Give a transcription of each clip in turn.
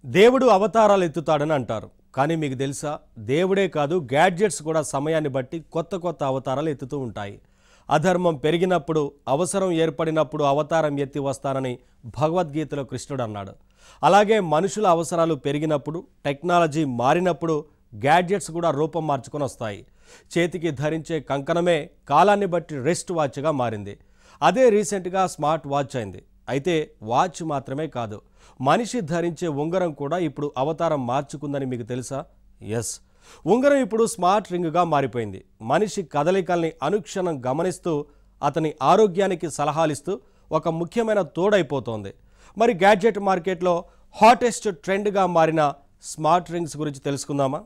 దేవుడు అవతారాలు ఎత్తుతాడని అంటారు కానీ మీకు తెలుసా దేవుడే కాదు గ్యాడ్జెట్స్ కూడా సమయాన్ని బట్టి కొత్త కొత్త అవతారాలు ఎత్తుతూ ఉంటాయి అధర్మం పెరిగినప్పుడు అవసరం ఏర్పడినప్పుడు అవతారం ఎత్తి వస్తానని భగవద్గీతలో కృష్ణుడు అన్నాడు అలాగే మనుషుల అవసరాలు పెరిగినప్పుడు టెక్నాలజీ మారినప్పుడు గ్యాడ్జెట్స్ కూడా రూపం మార్చుకొని వస్తాయి చేతికి ధరించే కంకణమే కాలాన్ని బట్టి రెస్ట్ వాచ్గా మారింది అదే రీసెంట్గా స్మార్ట్ వాచ్ అయింది అయితే వాచ్ మాత్రమే కాదు మనిషి ధరించే ఉంగరం కూడా ఇప్పుడు అవతారం మార్చుకుందని మీకు తెలుసా ఎస్ ఉంగరం ఇప్పుడు స్మార్ట్ రింగ్గా మారిపోయింది మనిషి కదలికల్ని అనుక్షణం గమనిస్తూ అతని ఆరోగ్యానికి సలహాలిస్తూ ఒక ముఖ్యమైన తోడైపోతోంది మరి గ్యాడ్జెట్ మార్కెట్లో హాటెస్ట్ ట్రెండ్గా మారిన స్మార్ట్ రింగ్స్ గురించి తెలుసుకుందామా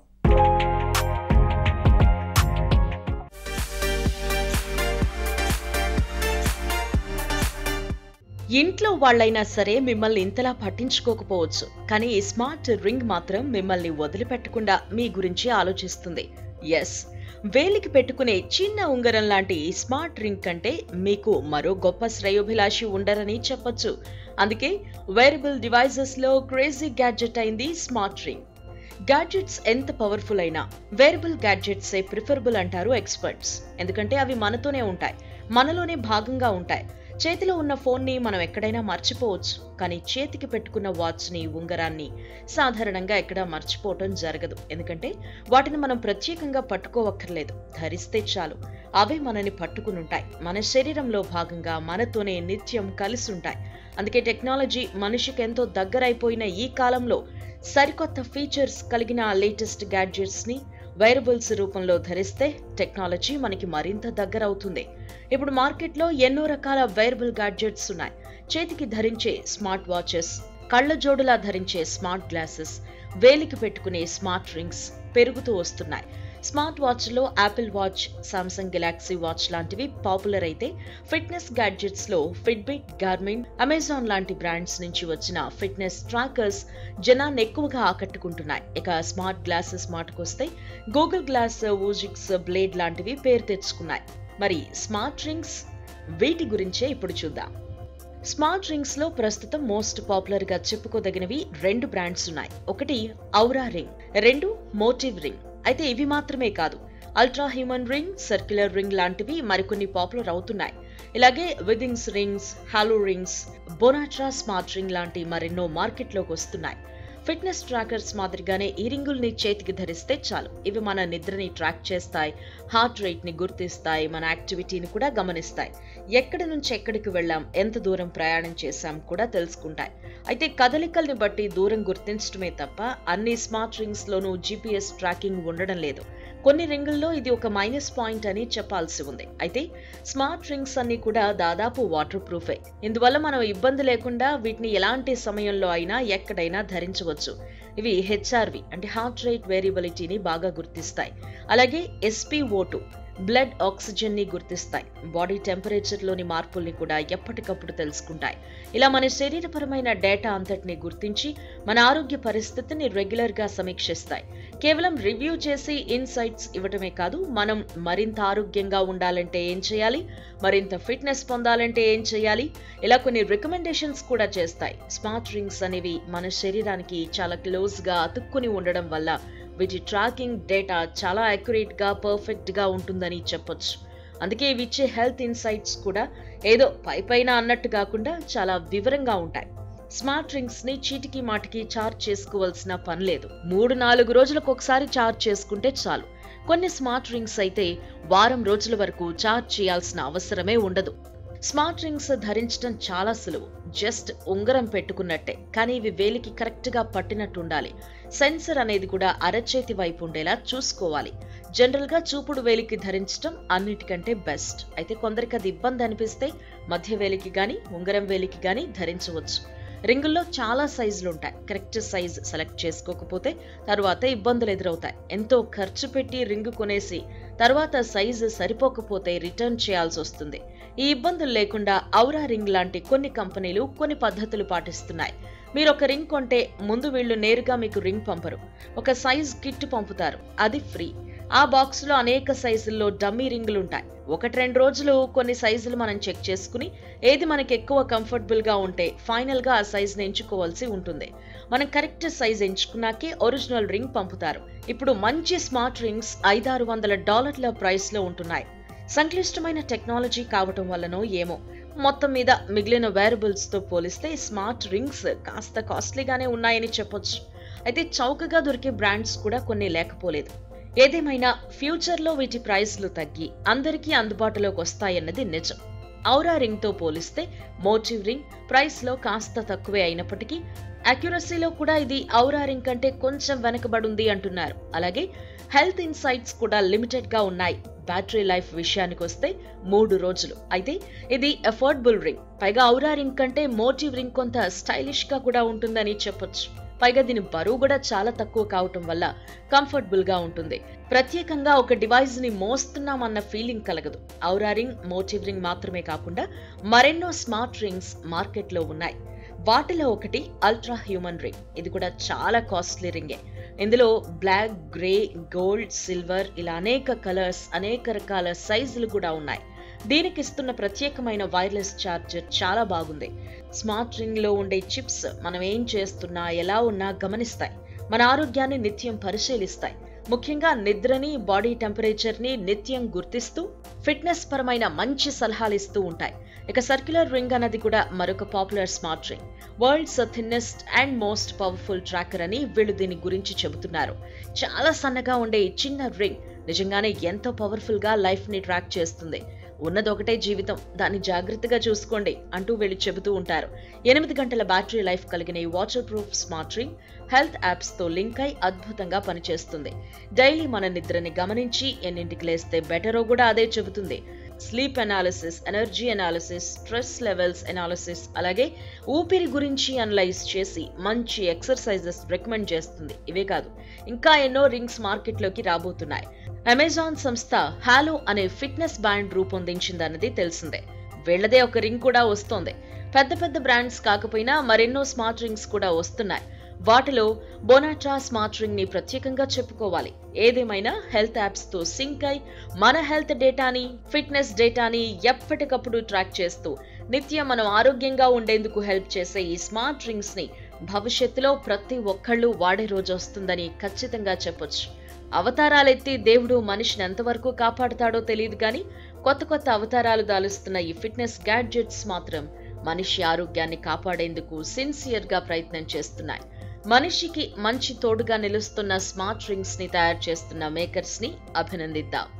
ఇంట్లో వాళ్ళైనా సరే మిమ్మల్ని ఇంతలా పట్టించుకోకపోవచ్చు కానీ ఈ స్మార్ట్ రింగ్ మాత్రం మిమ్మల్ని వదిలిపెట్టకుండా మీ గురించి ఆలోచిస్తుంది ఎస్ వేలికి పెట్టుకునే చిన్న ఉంగరం లాంటి ఈ స్మార్ట్ రింగ్ కంటే మీకు మరో గొప్ప శ్రేయోభిలాషి ఉండరని చెప్పొచ్చు అందుకే వేరబుల్ డివైజెస్ లో క్రేజీ గ్యాడ్జెట్ అయింది స్మార్ట్ రింగ్ గ్యాడ్జెట్స్ ఎంత పవర్ఫుల్ అయినా వేరబుల్ గ్యాడ్జెట్స్ ఏ ప్రిఫరబుల్ అంటారు ఎక్స్పర్ట్స్ ఎందుకంటే అవి మనతోనే ఉంటాయి మనలోనే భాగంగా ఉంటాయి చేతిలో ఉన్న ఫోన్ని మనం ఎక్కడైనా మర్చిపోవచ్చు కానీ చేతికి పెట్టుకున్న వాచ్ని ఉంగరాన్ని సాధారణంగా ఎక్కడా మర్చిపోవటం జరగదు ఎందుకంటే వాటిని మనం ప్రత్యేకంగా పట్టుకోవక్కర్లేదు ధరిస్తే చాలు అవే మనని పట్టుకుని ఉంటాయి మన శరీరంలో భాగంగా మనతోనే నిత్యం కలిసి ఉంటాయి అందుకే టెక్నాలజీ మనిషికి ఎంతో దగ్గరైపోయిన ఈ కాలంలో సరికొత్త ఫీచర్స్ కలిగిన లేటెస్ట్ గ్యాడ్జెట్స్ ని వైరబుల్స్ రూపంలో ధరిస్తే టెక్నాలజీ మనకి మరింత దగ్గర అవుతుంది ఇప్పుడు మార్కెట్లో ఎన్నో రకాల వైరబుల్ గ్యాడ్జెట్స్ ఉన్నాయి చేతికి ధరించే స్మార్ట్ వాచెస్ కళ్ళ జోడులా ధరించే స్మార్ట్ గ్లాసెస్ వేలికి పెట్టుకునే స్మార్ట్ రింగ్స్ పెరుగుతూ వస్తున్నాయి స్మార్ట్ వాచ్లో Apple watch Samsung Galaxy watch లాంటివి పాపులర్ అయితే ఫిట్నెస్ గ్యాడ్జెట్స్ లో ఫిట్బిట్ గార్మిన్ అమెజాన్ లాంటి బ్రాండ్స్ నుంచి వచ్చిన ఫిట్నెస్ ట్రాకర్స్ జనాన్ని ఎక్కువగా ఆకట్టుకుంటున్నాయి ఇక స్మార్ట్ గ్లాసెస్ మాటకొస్తే గూగుల్ గ్లాస్ ఊజిక్స్ బ్లేడ్ లాంటివి పేరు తెచ్చుకున్నాయి మరి స్మార్ట్ రింగ్స్ వీటి గురించే ఇప్పుడు చూద్దాం స్మార్ట్ రింగ్స్ లో ప్రస్తుతం మోస్ట్ పాపులర్ గా చెప్పుకోదగినవి రెండు బ్రాండ్స్ ఉన్నాయి ఒకటి ఔరా రింగ్ రెండు మోటివ్ రింగ్ అయితే ఇవి మాత్రమే కాదు Ultrahuman ring Circular ring లాంటివి మరికొన్ని పాపులర్ అవుతున్నాయి ఇలాగే Withings rings Halo rings Bonatra smart ring లాంటి మరెన్నో మార్కెట్లోకి వస్తున్నాయి ఫిట్నెస్ ట్రాకర్స్ మాదిరిగానే ఈ రింగుల్ని చేతికి ధరిస్తే చాలు ఇవి మన నిద్రని ట్రాక్ చేస్తాయి హార్ట్ రేట్ ని గుర్తిస్తాయి మన యాక్టివిటీని కూడా గమనిస్తాయి ఎక్కడి నుంచి ఎక్కడికి వెళ్ళాం ఎంత దూరం ప్రయాణం చేశాం కూడా తెలుసుకుంటాయి అయితే కదలికల్ని బట్టి దూరం గుర్తించడమే తప్ప అన్ని స్మార్ట్ రింగ్స్ లోనూ జీపీఎస్ ట్రాకింగ్ ఉండడం లేదు కొన్ని రింగుల్లో ఇది ఒక మైనస్ పాయింట్ అని చెప్పాల్సి ఉంది అయితే స్మార్ట్ రింగ్స్ అన్ని కూడా దాదాపు వాటర్ ప్రూఫే ఇందువల్ల మనం ఇబ్బంది లేకుండా వీటిని ఎలాంటి సమయంలో అయినా ఎక్కడైనా ధరించవచ్చు ఇవి హెచ్ఆర్వి అంటే హార్ట్ రేట్ వేరియబిలిటీని బాగా గుర్తిస్తాయి అలాగే ఎస్పీఓ టూ బ్లడ్ ఆక్సిజన్ ని గుర్తిస్తాయి బాడీ టెంపరేచర్ లోని మార్పుల్ని కూడా ఎప్పటికప్పుడు తెలుసుకుంటాయి ఇలా మన శరీరపరమైన డేటా అంతటిని గుర్తించి మన ఆరోగ్య పరిస్థితిని రెగ్యులర్ గా సమీక్షిస్తాయి కేవలం రివ్యూ చేసి ఇన్సైట్స్ ఇవ్వటమే కాదు మనం మరింత ఆరోగ్యంగా ఉండాలంటే ఏం చేయాలి మరింత ఫిట్నెస్ పొందాలంటే ఏం చేయాలి ఇలా కొన్ని రికమెండేషన్స్ కూడా చేస్తాయి స్మార్ట్ రింగ్స్ అనేవి మన శరీరానికి చాలా క్లోజ్ గా అతుక్కుని ఉండడం వల్ల వీటి ట్రాకింగ్ డేటా చాలా అక్యురేట్ గా పర్ఫెక్ట్ గా ఉంటుందని చెప్పొచ్చు అందుకే ఇవి ఇచ్చే హెల్త్ ఇన్సైట్స్ కూడా ఏదో పై పైన అన్నట్టు కాకుండా చాలా వివరంగా ఉంటాయి స్మార్ట్ రింగ్స్ ని చీటికి మాటికి చార్జ్ చేసుకోవాల్సిన పని లేదు మూడు నాలుగు రోజులకు ఒకసారి చార్జ్ చేసుకుంటే చాలు కొన్ని స్మార్ట్ రింగ్స్ అయితే వారం రోజుల వరకు చార్జ్ చేయాల్సిన అవసరమే ఉండదు స్మార్ట్ రింగ్స్ ధరించడం చాలా సులువు జస్ట్ ఉంగరం పెట్టుకున్నట్టే కానీ ఇవి వేలికి కరెక్ట్ గా పట్టినట్టు ఉండాలి సెన్సర్ అనేది కూడా అరచేతి వైపు ఉండేలా చూసుకోవాలి జనరల్ గా చూపుడు వేలికి ధరించడం అన్నిటికంటే బెస్ట్ అయితే కొందరికి అది ఇబ్బంది అనిపిస్తే మధ్య వేలికి గాని ఉంగరం వేలికి గాని ధరించవచ్చు రింగుల్లో చాలా సైజులు ఉంటాయి కరెక్ట్ సైజ్ సెలెక్ట్ చేసుకోకపోతే తర్వాత ఇబ్బందులు ఎదురవుతాయి ఎంతో ఖర్చు పెట్టి రింగు కొనేసి తర్వాత సైజు సరిపోకపోతే రిటర్న్ చేయాల్సి వస్తుంది ఈ ఇబ్బందులు లేకుండా ఔరా రింగ్ లాంటి కొన్ని కంపెనీలు కొన్ని పద్ధతులు పాటిస్తున్నాయి మీరు ఒక రింగ్ కొంటే ముందు వీళ్ళు నేరుగా మీకు రింగ్ పంపరు ఒక సైజ్ కిట్ పంపుతారు అది ఫ్రీ ఆ బాక్స్లో అనేక సైజుల్లో డమ్మీ రింగులు ఉంటాయి ఒకటి రెండు రోజులు కొన్ని సైజులు మనం చెక్ చేసుకుని ఏది మనకి ఎక్కువ కంఫర్టబుల్గా ఉంటే ఫైనల్గా ఆ సైజుని ఎంచుకోవాల్సి ఉంటుంది మనం కరెక్ట్ సైజ్ ఎంచుకున్నాకే ఒరిజినల్ రింగ్ పంపుతారు ఇప్పుడు మంచి స్మార్ట్ రింగ్స్ ఐదారు వందల డాలర్ల ప్రైస్లో ఉంటున్నాయి సంక్లిష్టమైన టెక్నాలజీ కావటం వల్లనో ఏమో మొత్తం మీద మిగిలిన వేరబుల్స్ తో పోలిస్తే స్మార్ట్ రింగ్స్ కాస్త కాస్ట్లీగానే ఉన్నాయని చెప్పొచ్చు అయితే చౌకగా దొరికే బ్రాండ్స్ కూడా కొన్ని లేకపోలేదు ఏదేమైనా ఫ్యూచర్లో వీటి ప్రైస్లు తగ్గి అందరికీ అందుబాటులోకి వస్తాయన్నది నిజం ఔరా రింగ్ తో పోలిస్తే మోటివ్ రింగ్ ప్రైస్ లో కాస్త తక్కువే అయినప్పటికీ అక్యురసీలో కూడా ఇది ఔరా రింగ్ కంటే కొంచెం వెనకబడుంది అంటున్నారు అలాగే హెల్త్ ఇన్సైట్స్ కూడా లిమిటెడ్ గా ఉన్నాయి బ్యాటరీ లైఫ్ విషయానికి వస్తే మూడు రోజులు అయితే ఇది అఫోర్డబుల్ రింగ్ పైగా ఔరా రింగ్ కంటే మోటివ్ రింగ్ కొంత స్టైలిష్ గా కూడా ఉంటుందని చెప్పొచ్చు పైగా దీని బరువు కూడా చాలా తక్కువ కావటం వల్ల కంఫర్టబుల్ గా ఉంటుంది ప్రత్యేకంగా ఒక డివైస్ ని మోస్తున్నామన్న ఫీలింగ్ కలగదు ఔరా రింగ్ మోటివ్ రింగ్ మాత్రమే కాకుండా మరెన్నో స్మార్ట్ రింగ్స్ మార్కెట్లో ఉన్నాయి వాటిలో ఒకటి అల్ట్రా హ్యూమన్ రింగ్ ఇది కూడా చాలా కాస్ట్లీ రింగే ఇందులో బ్లాక్ గ్రే గోల్డ్ సిల్వర్ ఇలా అనేక కలర్స్ అనేక రకాల సైజులు కూడా ఉన్నాయి దీనికి ఇస్తున్న ప్రత్యేకమైన వైర్లెస్ ఛార్జర్ చాలా బాగుంది స్మార్ట్ రింగ్ లో ఉండే చిప్స్ మనం ఏం చేస్తున్నా ఎలా ఉన్నా గమనిస్తాయి మన ఆరోగ్యాన్ని నిత్యం పరిశీలిస్తాయి ముఖ్యంగా నిద్రని బాడీ టెంపరేచర్ ని నిత్యం గుర్తిస్తూ ఫిట్నెస్ పరమైన మంచి సలహాలు ఇస్తూ ఉంటాయి ఇక సర్క్యులర్ రింగ్ అన్నది కూడా మరొక popular smart ring world's thinnest and most powerful tracker అని వీళ్ళు దీని గురించి చెబుతున్నారు చాలా సన్నగా ఉండే ఈ చిన్న రింగ్ నిజంగానే ఎంతో పవర్ఫుల్ గా లైఫ్ ని ట్రాక్ చేస్తుంది ఉన్నదొకటే జీవితం దాన్ని జాగ్రత్తగా చూసుకోండి అంటూ వీళ్ళు చెబుతూ ఉంటారు ఎనిమిది గంటల బ్యాటరీ లైఫ్ కలిగిన ఈ waterproof smart ring health apps తో లింక్ అయి అద్భుతంగా పనిచేస్తుంది డైలీ మన నిద్రని గమనించి ఎన్నింటికి లేస్తే బెటరో కూడా అదే చెబుతుంది sleep analysis energy analysis stress levels analysis అలాగే ఊపిరి గురించి అనలైజ్ చేసి మంచి ఎక్సర్సైజెస్ రికమెండ్ చేస్తుంది ఇవే కాదు ఇంకా ఎన్నో రింగ్స్ మార్కెట్లోకి రాబోతున్నాయి అమెజాన్ సంస్థ హాలో అనే ఫిట్నెస్ బ్యాండ్ రూపొందించిందన్నది తెలిసిందే వీళ్ళదే ఒక రింగ్ కూడా వస్తోంది పెద్ద పెద్ద బ్రాండ్స్ కాకపోయినా మరెన్నో స్మార్ట్ రింగ్స్ కూడా వస్తున్నాయి వాటిలో బోనాట్రా స్మార్ట్ రింగ్ ని ప్రత్యేకంగా చెప్పుకోవాలి ఏదేమైనా హెల్త్ యాప్స్ తో సింక్ అయి మన హెల్త్ డేటాని ఫిట్నెస్ డేటాని ఎప్పటికప్పుడు ట్రాక్ చేస్తూ నిత్యం మనం ఆరోగ్యంగా ఉండేందుకు హెల్ప్ చేసే ఈ స్మార్ట్ రింగ్స్ ని భవిష్యత్తులో ప్రతి ఒక్కళ్ళు వాడే రోజు వస్తుందని ఖచ్చితంగా చెప్పొచ్చు అవతారాలెత్తి దేవుడు మనిషిని ఎంతవరకు కాపాడుతాడో తెలియదు కానీ కొత్త కొత్త అవతారాలు దాలుస్తున్న ఈ ఫిట్నెస్ గ్యాడ్జెట్స్ మాత్రం మనిషి ఆరోగ్యాన్ని కాపాడేందుకు సిన్సియర్ గా ప్రయత్నం చేస్తున్నాయి మనిషికి మంచి తోడుగా నిలుస్తున్న స్మార్ట్ రింగ్స్ ని తయారు చేస్తున్న మేకర్స్ ని అభినందిద్దాం